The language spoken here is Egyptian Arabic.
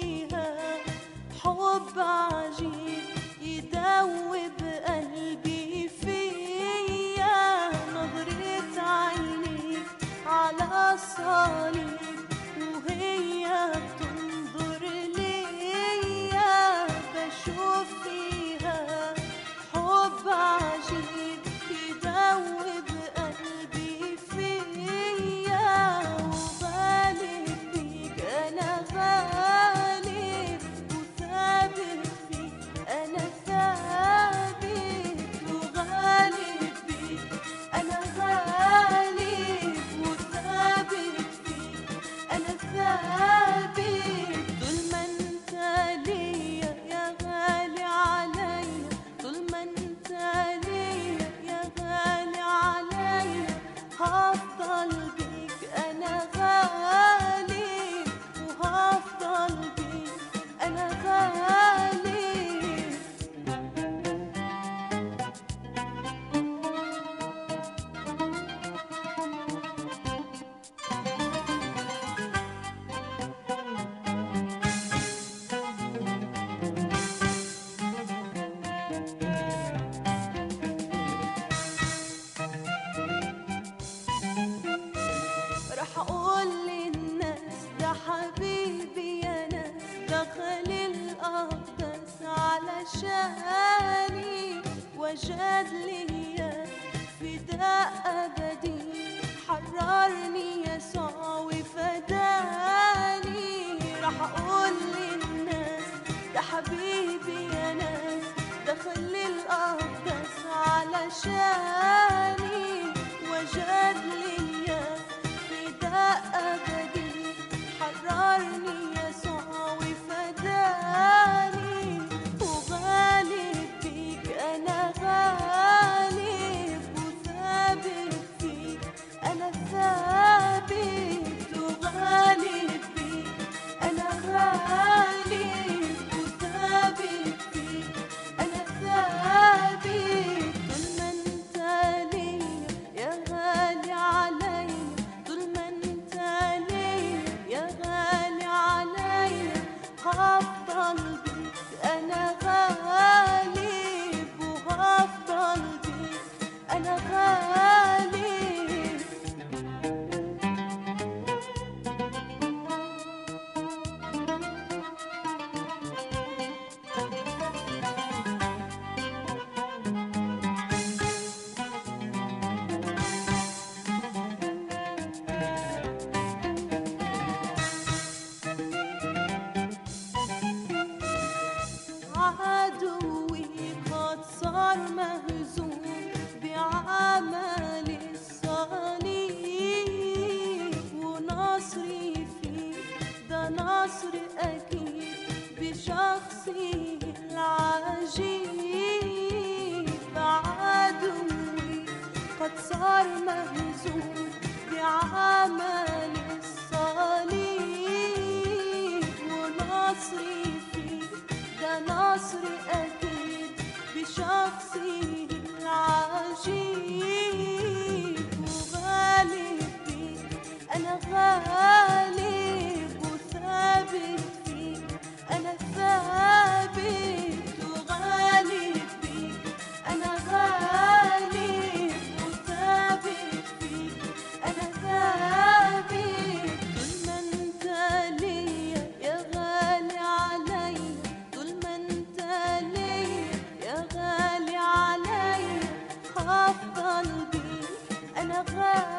فيها حب عجيب يدوب قلبي فيا نظرة عينيك على الصليب وهي بتنظر ليا بشوف فيها حب عجيب يدوب قلبي فيا وغالب بيك انا غالب وثابت فيك انا ثابت وغالب بيك انا غالب وثابت فيك انا ثابت طول ما انت ليا يا غالي عليا طول ما انت ليا يا غالي عليا هفضل بيك انا غالي وهفضل بيك انا غالي راح اقول للناس ده حبيبي يا ناس دخل الاقدس علشاني وجد ليا فداء ابدي حررني يسوع وفداني راح اقول للناس ده حبيبي يا ناس دخل الاقدس علشاني وجد ليا فداء أبدي حررني يسوع وفداني وغالب بيك أنا غالب وثابت فيك أنا ثابت وغالب بيك أنا غالب وثابت فيك أنا ثابت طول ما أنت ليا يا غالي عليا طول ما أنت ليا يا غالي عليا هفضل بيك أنا غالب وهفضل بيك أنا غالب عدوي قد صار مهزوم بعمل الصليب ونصري فيه ده نصر أكيد بشخصه العجيب عدوي قد صار مهزوم بعمل الصليب ونصري فيه ده نصر أكيد بشخصه العجيب وغالب بيك أنا غالب وثابت فيك أنا ثابت وغالب بيك أنا غالب وثابت فيك أنا ثابت طول ما أنت ليا يا غالي عليا طول ما أنت ليا يا غالي عليا هفضل بيك أنا غالي